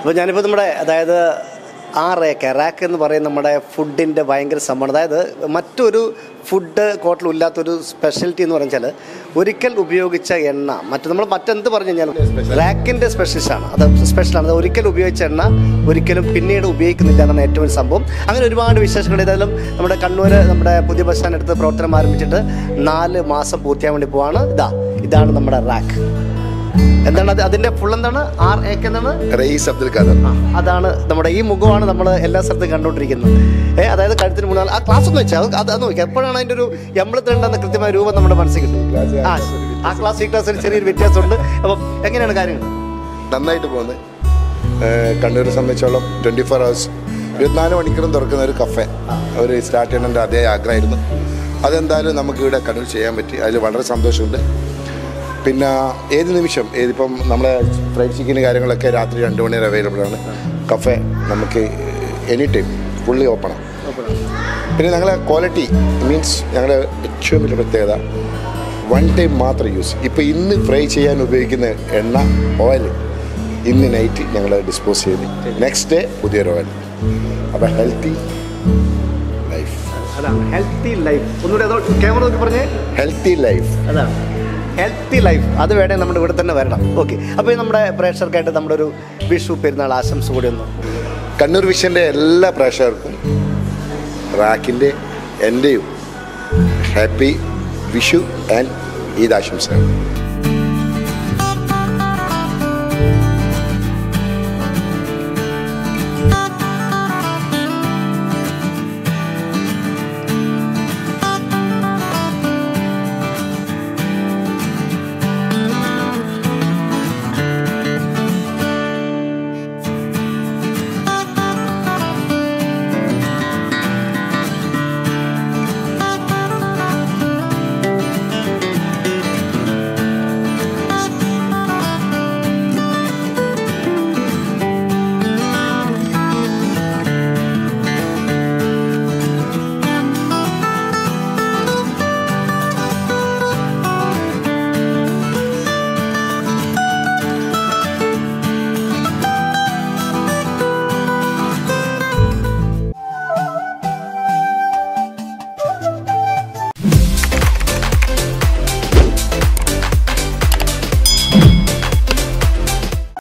അപ്പോൾ ഞാനിപ്പോൾ നമ്മുടെ അതായത് ആ റാക്ക് റാക്ക് എന്ന് പറയുന്ന നമ്മുടെ ഫുഡിൻ്റെ ഭയങ്കര സംഭവമാണ് അതായത് മറ്റൊരു ഫുഡ് കോർട്ടിലും ഇല്ലാത്തൊരു സ്പെഷ്യാലിറ്റി എന്ന് പറഞ്ഞാൽ ഒരിക്കൽ ഉപയോഗിച്ച എണ്ണ മറ്റു നമ്മൾ മറ്റെന്ത് പറഞ്ഞു കഴിഞ്ഞാലും റാക്കിൻ്റെ സ്പെഷ്യലാണ് അത് സ്പെഷ്യലാണ് അത് ഒരിക്കൽ ഉപയോഗിച്ച എണ്ണ ഒരിക്കലും പിന്നീട് ഉപയോഗിക്കുന്നില്ല എന്നാണ് ഏറ്റവും വലിയ സംഭവം അങ്ങനെ ഒരുപാട് വിശേഷങ്ങൾ ഏതായാലും നമ്മുടെ കണ്ണൂർ നമ്മുടെ പുതിയ ബസ് സ്റ്റാൻഡ് അടുത്ത് പ്രവർത്തനം ആരംഭിച്ചിട്ട് നാല് മാസം പൂർത്തിയാൻ വേണ്ടി പോവാണ് ഇതാ ഇതാണ് നമ്മുടെ റാക്ക് എന്താണ് അത് അതിൻ്റെ ഫുൾ എന്താണ് ആർ എക്ക് എന്താണ് റയീസ് അബ്ദുൽ ഖാദർ ആ, അതാണ് നമ്മുടെ ഈ മുഖമാണ് നമ്മൾ എല്ലാ സ്ഥലത്തും കണ്ടുകൊണ്ടിരിക്കുന്നത് ഏ അതായത് കഴുത്തിന് മുന്നാൾ ആ ക്ലാസ് ഒന്ന് വെച്ചാൽ അത് അത് നോക്കി എപ്പോഴാണ് അതിൻ്റെ ഒരു എൺപത്തിരണ്ടെന്ന കൃത്യമായ രൂപം നമ്മുടെ മനസ്സിൽ കിട്ടും ആ ആ ക്ലാസ് ഈ ക്ലാസ്സിൽ ചെറിയൊരു വ്യത്യാസമുണ്ട് അപ്പം എങ്ങനെയാണ് കാര്യങ്ങൾ നന്നായിട്ട് പോകുന്നത് കണ്ണൂരെ സംബന്ധിച്ചോളം ട്വൻറ്റി ഫോർ ഹവേഴ്സ് ഇരുപത്തിനാല് മണിക്കൂറും തുറക്കുന്ന ഒരു കഫേ അവർ സ്റ്റാർട്ട് ചെയ്യണമെൻ്റെ അതേ ആഗ്രഹമായിരുന്നു അതെന്തായാലും നമുക്ക് ഇവിടെ കണ്ണൂർ ചെയ്യാൻ പറ്റി അതിൽ വളരെ സന്തോഷമുണ്ട് പിന്നെ ഏത് നിമിഷം ഏതിപ്പം നമ്മളെ ഫ്രൈഡ് ചിക്കൻ കാര്യങ്ങളൊക്കെ രാത്രി രണ്ട് മണി വരെ അവൈലബിൾ ആണ് കഫേ നമുക്ക് എനി ടൈം ഫുള്ളി ഓപ്പണാണ് പിന്നെ ഞങ്ങളെ ക്വാളിറ്റി മീൻസ് ഞങ്ങളുടെ ഏറ്റവും വലിയ പ്രത്യേകത വൺ ടൈം മാത്രം യൂസ് ഇപ്പോൾ ഇന്ന് ഫ്രൈ ചെയ്യാൻ ഉപയോഗിക്കുന്ന എണ്ണ ഓയിൽ ഇന്ന് നൈറ്റ് ഞങ്ങൾ ഡിസ്പോസ് ചെയ്ത് നെക്സ്റ്റ് ഡേ പുതിയൊരു ഓയിൽ അപ്പോൾ ഹെൽത്തി ലൈഫ് അതാണ് ഹെൽത്തി ലൈഫ് ഒന്നുകൂടി അതോ ക്യാമറ നോക്കി പറഞ്ഞേ ഹെൽത്തി ലൈഫ് അതാണ് ഹെൽത്തി ലൈഫ് അത് വേണേ നമ്മുടെ ഇവിടെ തന്നെ വരണം ഓക്കെ അപ്പോൾ നമ്മുടെ പ്രേക്ഷകർക്കായിട്ട് നമ്മുടെ ഒരു വിഷു പെരുന്നാൾ ആശംസ കൂടി ഒന്ന് കണ്ണൂർ വിഷൻ്റെ എല്ലാ പ്രേക്ഷകർക്കും റാക്കിൻ്റെ എൻ്റെയും ഹാപ്പി വിഷു ആൻഡ് ഈദ് ആശംസകൾ